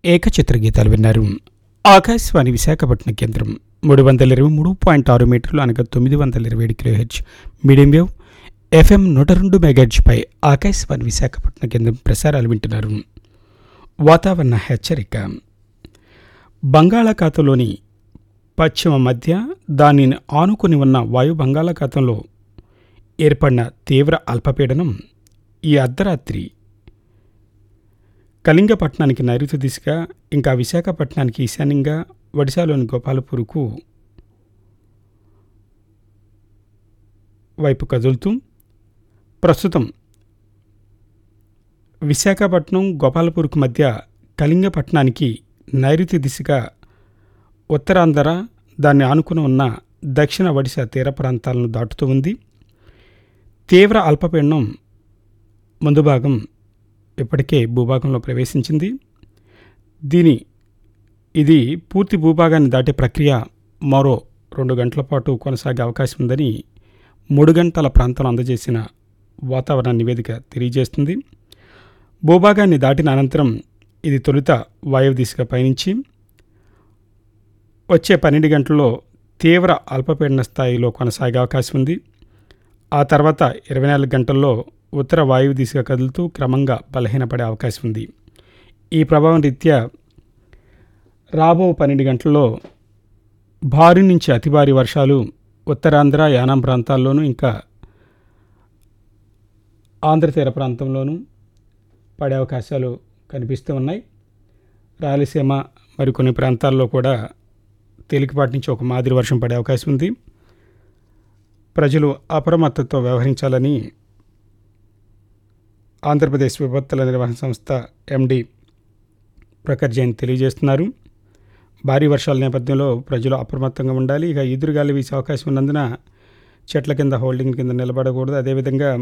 ఏకచిత్ర గీతాలు విన్నారు ఆకాశవాణి విశాఖపట్నం కేంద్రం మూడు వందల ఇరవై మూడు పాయింట్ ఆరు మీటర్లు అనగా తొమ్మిది వందల ఇరవై ఏడు kilohertz medium wave FM నూట రెండు మెగాహెచ్పై ఆకాశవాణి విశాఖపట్నం కేంద్రం ప్రసారాలు వింటున్నారు వాతావరణ హెచ్చరిక బంగాళాఖాతంలోని పశ్చిమ మధ్య దానిని ఆనుకుని ఉన్న వాయు బంగాళాఖాతంలో ఏర్పడిన తీవ్ర అల్పపీడనం ఈ అర్ధరాత్రి కళింగపట్నానికి నైరుతి దిశగా ఇంకా విశాఖపట్నానికి ఈశాన్యంగా ఒడిశాలోని గోపాలపూర్కు వైపు కదులుతూ ప్రస్తుతం విశాఖపట్నం గోపాలపూర్కు మధ్య కళింగపట్నానికి నైరుతి దిశగా ఉత్తరాంధ్ర దాన్ని ఆనుకుని ఉన్న దక్షిణ ఒడిశా తీర ప్రాంతాలను దాటుతూ ఉంది తీవ్ర అల్పపీడనం ముందు భాగం ఇప్పటికే భూభాగంలో ప్రవేశించింది దీని ఇది పూర్తి భూభాగాన్ని దాటే ప్రక్రియ మరో రెండు గంటల పాటు కొనసాగే అవకాశం ఉందని మూడు గంటల ప్రాంతంలో అందజేసిన వాతావరణ నివేదిక తెలియజేస్తుంది భూభాగాన్ని దాటిన అనంతరం ఇది తొలుత వాయువు దిశగా పయనించి వచ్చే పన్నెండు గంటల్లో తీవ్ర అల్పపీడన స్థాయిలో కొనసాగే అవకాశం ఉంది ఆ తర్వాత ఇరవై నాలుగు గంటల్లో ఉత్తర వాయువు దిశగా కదులుతూ క్రమంగా బలహీనపడే అవకాశం ఉంది ఈ ప్రభావం రీత్యా రాబో పన్నెండు గంటల్లో భారీ నుంచి అతి భారీ వర్షాలు ఉత్తరాంధ్ర యానాం ప్రాంతాల్లోనూ ఇంకా ఆంధ్ర తీర ప్రాంతంలోనూ పడే అవకాశాలు కనిపిస్తూ ఉన్నాయి రాయలసీమ మరికొన్ని ప్రాంతాల్లో కూడా తేలికపాటి నుంచి ఒక మాదిరి వర్షం పడే అవకాశం ఉంది ప్రజలు అప్రమత్తతో వ్యవహరించాలని ఆంధ్రప్రదేశ్ విపత్తుల నిర్వహణ సంస్థ ఎండి ప్రఖర్ జైన్ తెలియజేస్తున్నారు భారీ వర్షాల నేపథ్యంలో ప్రజలు అప్రమత్తంగా ఉండాలి ఇక ఎదురుగాలి వీసే అవకాశం ఉన్నందున చెట్ల కింద హోల్డింగ్ కింద నిలబడకూడదు అదేవిధంగా